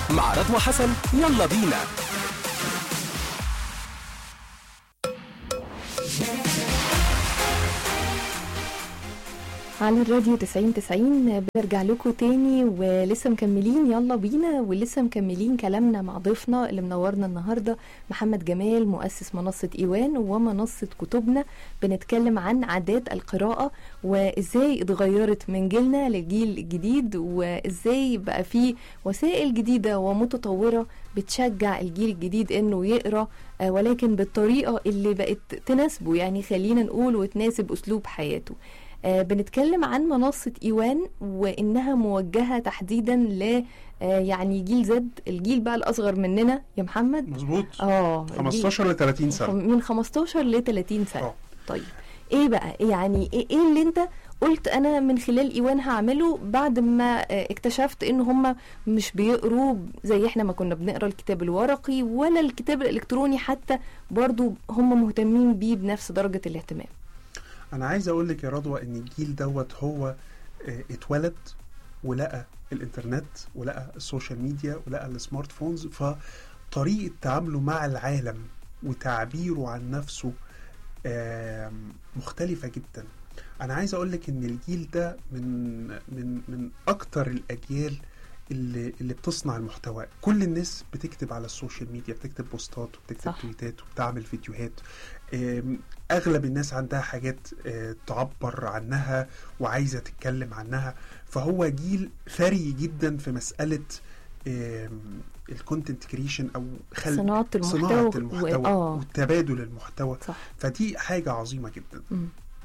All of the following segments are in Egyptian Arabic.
مع رضوى حسن يلا بينا على الراديو 90 90 بنرجع لكم تاني ولسه مكملين يلا بينا ولسه مكملين كلامنا مع ضيفنا اللي منورنا النهارده محمد جمال مؤسس منصة ايوان ومنصة كتبنا بنتكلم عن عادات القراءة وازاي اتغيرت من جيلنا للجيل الجديد وازاي بقى في وسائل جديدة ومتطورة بتشجع الجيل الجديد انه يقرا آه، ولكن بالطريقة اللي بقت تناسبه يعني خلينا نقول وتناسب اسلوب حياته آه، بنتكلم عن منصة إيوان وإنها موجهة تحديدا ل آه، يعني جيل زد الجيل بقى الأصغر مننا يا محمد مظبوط اه 15 ل 30 سنه من 15 ل 30 سنة اه طيب ايه بقى يعني ايه إيه اللي انت قلت انا من خلال ايوان هعمله بعد ما آه، اكتشفت ان هم مش بيقروا زي احنا ما كنا بنقرا الكتاب الورقي ولا الكتاب الالكتروني حتى برضو هم مهتمين بيه بنفس درجة الاهتمام انا عايز اقول لك يا رضوى ان الجيل دوت هو آه، اتولد ولقى الانترنت ولقى السوشيال ميديا ولقى السمارت فونز فطريقه تعامله مع العالم وتعبيره عن نفسه آم، مختلفه جدا انا عايز اقول لك ان الجيل ده من من من اكتر الاجيال اللي اللي بتصنع المحتوى كل الناس بتكتب على السوشيال ميديا بتكتب بوستات وبتكتب صح. تويتات وبتعمل فيديوهات آم، اغلب الناس عندها حاجات آه، تعبر عنها وعايزه تتكلم عنها فهو جيل ثري جدا في مساله الكونتنت كريشن او خلق صناعة المحتوى صناعه و- المحتوى اه وتبادل المحتوى صح فدي حاجه عظيمه جدا مم.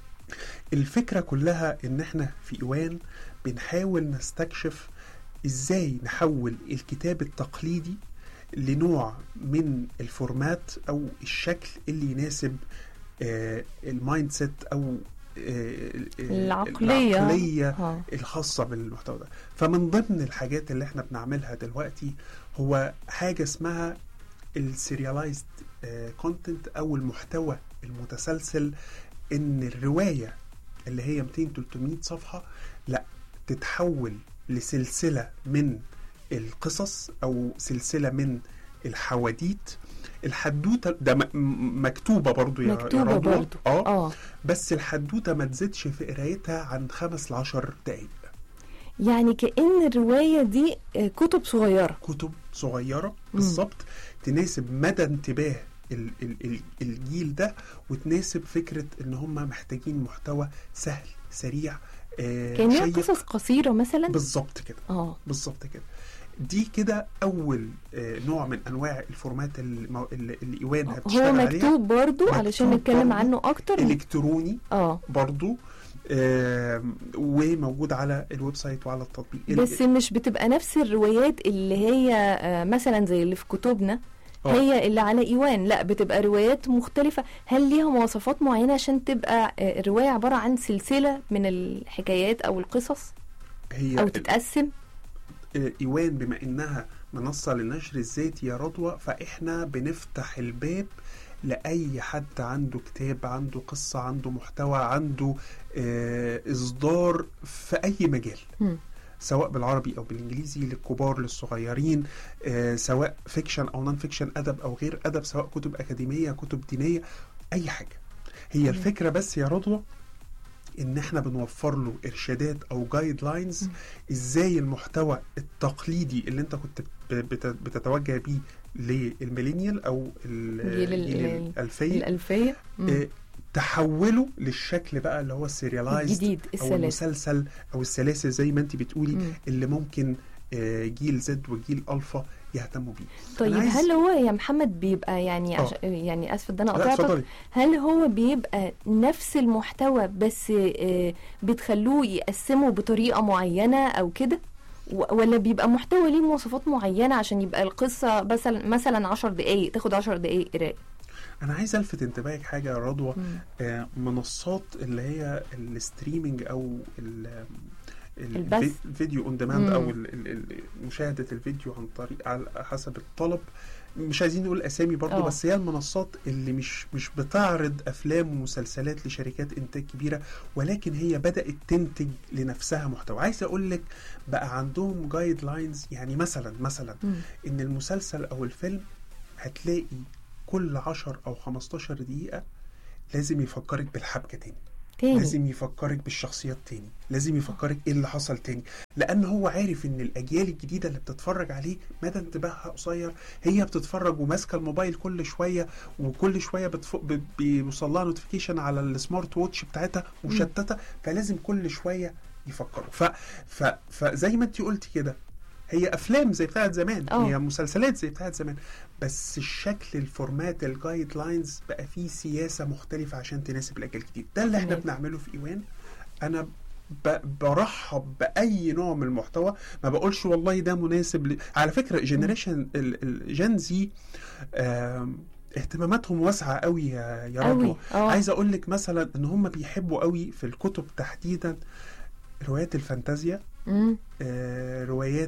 الفكرة كلها ان احنا في ايوان بنحاول نستكشف ازاي نحول الكتاب التقليدي لنوع من الفورمات او الشكل اللي يناسب آه المايند سيت او آه العقلية. العقلية اه الخاصة بالمحتوى ده فمن ضمن الحاجات اللي احنا بنعملها دلوقتي هو حاجة اسمها السيريالايزد كونتنت او المحتوى المتسلسل ان الرواية اللي هي 200 300 صفحة لا تتحول لسلسلة من القصص او سلسلة من الحواديت الحدوتة ده م- م- مكتوبة برضو يا مكتوبة يا رضوى. برضو. اه اه بس الحدوتة ما تزيدش في قرايتها عن خمس لعشر دقايق يعني كأن الرواية دي آه، كتب صغيرة كتب صغيرة بالظبط تناسب مدى انتباه ال- ال- ال- الجيل ده وتناسب فكرة ان هم محتاجين محتوى سهل سريع آه كأنها شيق. قصص قصيرة مثلا بالظبط كده اه بالظبط كده دي كده اول آه نوع من انواع الفورمات المو... اللي اللي ايوانها هو بتشتغل عليها مكتوب برضو علشان مكتوب نتكلم برضو. عنه اكتر الكتروني اه برضو آم، وموجود على الويب سايت وعلى التطبيق بس مش بتبقى نفس الروايات اللي هي آه، مثلا زي اللي في كتبنا آه. هي اللي على ايوان لا بتبقى روايات مختلفة هل ليها مواصفات معينة عشان تبقى آه، الرواية عبارة عن سلسلة من الحكايات او القصص هي او تتقسم آه، ايوان بما انها منصه للنشر الذاتي يا رضوى فاحنا بنفتح الباب لاي حد عنده كتاب عنده قصه عنده محتوى عنده آه، اصدار في اي مجال مم. سواء بالعربي او بالانجليزي للكبار للصغيرين آه، سواء فيكشن او نون فيكشن ادب او غير ادب سواء كتب اكاديميه كتب دينيه اي حاجه هي تمام. الفكره بس يا رضوى ان احنا بنوفر له ارشادات او جايد لاينز مم. ازاي المحتوى التقليدي اللي انت كنت ب- بت- بتتوجه بيه للميلينيال او ال- جيل ال- جيل ال- الالفيه الألفية مم. آه، تحوله للشكل بقى اللي هو السيريالايزد الجديد او السلاسل المسلسل او السلاسل زي ما انت بتقولي مم. اللي ممكن آه، جيل زد وجيل الفا يهتموا بيه طيب عايز- هل هو يا محمد بيبقى يعني آه. عش... يعني اسف ان انا لا قطعتك اتفضلي هل هو بيبقى نفس المحتوى بس آه، بتخلوه يقسمه بطريقة معينة أو كده و- ولا بيبقى محتوى ليه مواصفات معينة عشان يبقى القصة مثلا مثلا 10 دقايق تاخد 10 دقايق قراءة انا عايز الفت انتباهك حاجه يا رضوى مم. آه، منصات اللي هي الستريمينج او ال- ال- البث. الفي- الفيديو اون ديماند مم. او ال- ال- ال- مشاهده الفيديو عن طريق على حسب الطلب مش عايزين نقول اسامي برضو آه. بس هي المنصات اللي مش مش بتعرض افلام ومسلسلات لشركات انتاج كبيره ولكن هي بدات تنتج لنفسها محتوى عايز اقول لك بقى عندهم جايد لاينز يعني مثلا مثلا مم. ان المسلسل او الفيلم هتلاقي كل 10 او 15 دقيقه لازم يفكرك بالحبكه تاني تاني لازم يفكرك بالشخصيات تاني لازم يفكرك ايه اللي حصل تاني لان هو عارف ان الاجيال الجديده اللي بتتفرج عليه مدى انتباهها قصير هي بتتفرج وماسكه الموبايل كل شويه وكل شويه بتف... ب- بيوصل لها نوتيفيكيشن على السمارت ووتش بتاعتها مشتته فلازم كل شويه يفكروا ف... ف... فزي ما انت قلتي كده هي افلام زي بتاعت زمان أه. هي مسلسلات زي بتاعت زمان بس الشكل الفورمات الجايد لاينز بقى فيه سياسه مختلفه عشان تناسب الاجيال الجديد ده اللي احنا تمام. بنعمله في ايوان انا ب... برحب باي نوع من المحتوى ما بقولش والله ده مناسب ل... على فكره جنريشن الجين زي اهتماماتهم واسعه قوي يا يا رضوى قوي اه عايز اقول لك مثلا ان هم بيحبوا قوي في الكتب تحديدا روايات الفانتازيا مم. آه، روايات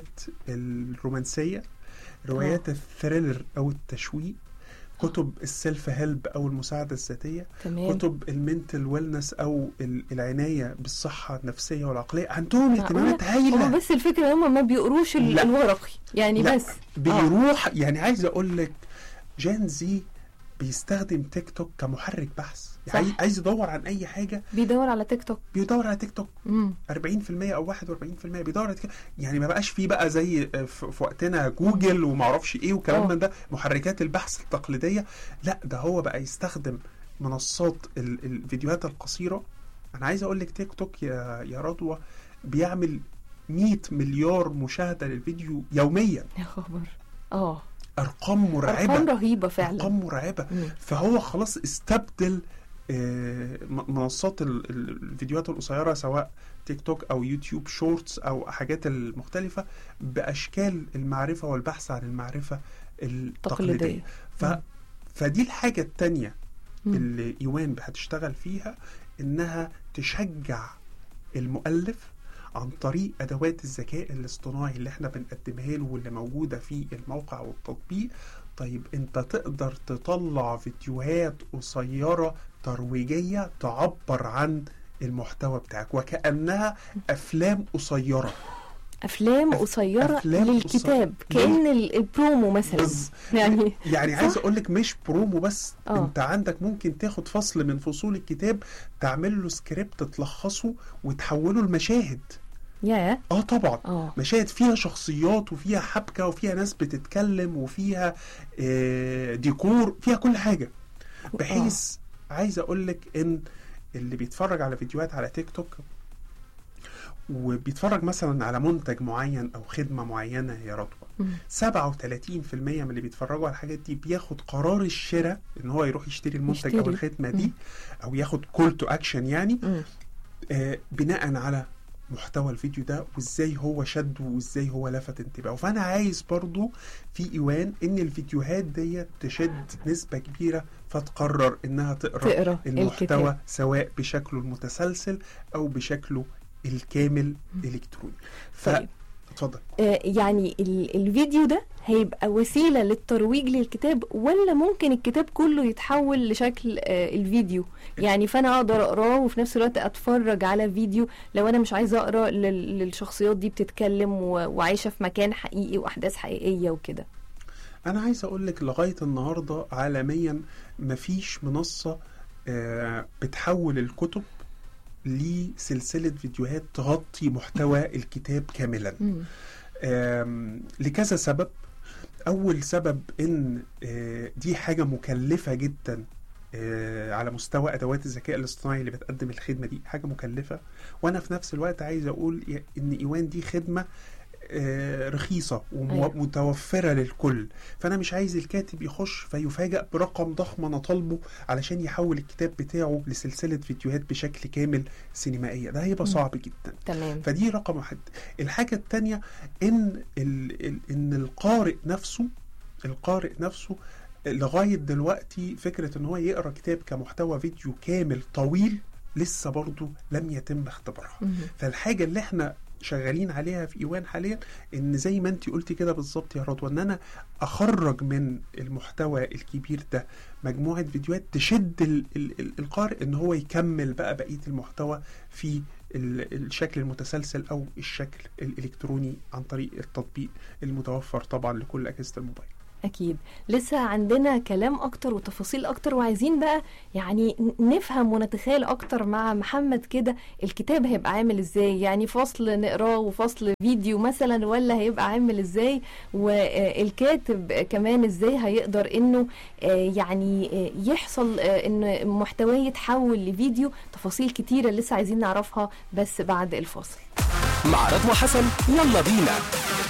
الرومانسية روايات الثريلر أو التشويق كتب السيلف هيلب أو المساعدة الذاتية تمام كتب المنتل ويلنس أو ال- العناية بالصحة النفسية والعقلية عندهم معقولة؟ اهتمامات هو هايلة بس الفكره هم ما بيقروش ال- لا. الورقي يعني لا. بس بيروح يعني عايز أقول لك جان زي بيستخدم تيك توك كمحرك بحث صح. يعني عايز يدور عن أي حاجة بيدور على تيك توك بيدور على تيك توك مم. 40% او 41% بيدور على كده يعني ما بقاش فيه بقى زي في في وقتنا جوجل وما اعرفش ايه وكلام آه. من ده محركات البحث التقليديه لا ده هو بقى يستخدم منصات ال- الفيديوهات القصيره انا عايز اقول لك تيك توك يا يا رضوى بيعمل 100 مليار مشاهده للفيديو يوميا يا خبر اه ارقام مرعبه ارقام رهيبه فعلا ارقام مرعبه مم. فهو خلاص استبدل آه، م- منصات ال- ال- الفيديوهات القصيره سواء تيك توك او يوتيوب شورتس او حاجات المختلفه باشكال المعرفه والبحث عن المعرفه التقليديه تقليديه ف مم. فدي الحاجه التانية مم. اللي ايوان هتشتغل فيها انها تشجع المؤلف عن طريق ادوات الذكاء الاصطناعي اللي احنا بنقدمها له واللي موجوده في الموقع والتطبيق طيب انت تقدر تطلع فيديوهات قصيره ترويجيه تعبر عن المحتوى بتاعك وكانها افلام قصيره افلام أف- قصيره أفلام للكتاب قصيرة. كان ال- البرومو مثلا بز- يعني يعني صح. عايز اقول لك مش برومو بس آه. انت عندك ممكن تاخد فصل من فصول الكتاب تعمل له سكريبت تلخصه وتحوله لمشاهد يا اه طبعا اه مشاهد فيها شخصيات وفيها حبكه وفيها ناس بتتكلم وفيها آه، ديكور فيها كل حاجه بحيث عايز اقول لك ان اللي بيتفرج على فيديوهات على تيك توك وبيتفرج مثلا على منتج معين او خدمه معينه يا رضوى مم. 37% من اللي بيتفرجوا على الحاجات دي بياخد قرار الشراء ان هو يروح يشتري المنتج او يشتري. الخدمه دي او ياخد كول تو اكشن يعني مم. آه بناء على محتوى الفيديو ده وازاي هو شده وازاي هو لفت انتباهه فانا عايز برضو في ايوان ان الفيديوهات دي تشد نسبة كبيرة فتقرر انها تقرا تقرا المحتوى الكتاب سواء بشكله المتسلسل او بشكله الكامل الكتروني طيب. اتفضل آه، يعني ال- الفيديو ده هيبقى وسيلة للترويج للكتاب ولا ممكن الكتاب كله يتحول لشكل آه، الفيديو يعني فانا اقدر اقراه وفي نفس الوقت اتفرج على فيديو لو انا مش عايزه اقرا لل- للشخصيات دي بتتكلم و- وعايشه في مكان حقيقي واحداث حقيقيه وكده انا عايز اقول لك لغايه النهارده عالميا مفيش منصه آه، بتحول الكتب لسلسله فيديوهات تغطي محتوى الكتاب كاملا مم. آم، لكذا سبب اول سبب ان آه، دي حاجه مكلفه جدا آه، على مستوى ادوات الذكاء الاصطناعي اللي بتقدم الخدمه دي حاجه مكلفه وانا في نفس الوقت عايز اقول ي- ان ايوان دي خدمه آه، رخيصه أيوة. ومتوفره للكل فانا مش عايز الكاتب يخش فيفاجأ برقم ضخم انا طالبه علشان يحول الكتاب بتاعه لسلسله فيديوهات بشكل كامل سينمائيه ده هيبقى مم. صعب جدا تمام فدي رقم واحد الحاجة التانية ان ال ال ان القارئ نفسه القارئ نفسه لغاية دلوقتي فكرة ان هو يقرأ كتاب كمحتوى فيديو كامل طويل لسه برضو لم يتم اختبارها مم. فالحاجة اللي احنا شغالين عليها في ايوان حاليا ان زي ما انت قلتي كده بالظبط يا رضوى ان انا اخرج من المحتوى الكبير ده مجموعه فيديوهات تشد ال ال ال القارئ ان هو يكمل بقى بقيه المحتوى في ال- الشكل المتسلسل او الشكل الالكتروني عن طريق التطبيق المتوفر طبعا لكل اجهزه الموبايل أكيد لسه عندنا كلام أكتر وتفاصيل أكتر وعايزين بقى يعني ن- نفهم ونتخيل أكتر مع محمد كده الكتاب هيبقى عامل إزاي يعني فصل نقراه وفصل فيديو مثلا ولا هيبقى عامل إزاي والكاتب كمان إزاي هيقدر إنه آه، يعني آه، يحصل آه، إن محتواه يتحول لفيديو تفاصيل كتيرة لسه عايزين نعرفها بس بعد الفاصل مع رضوى حسن يلا بينا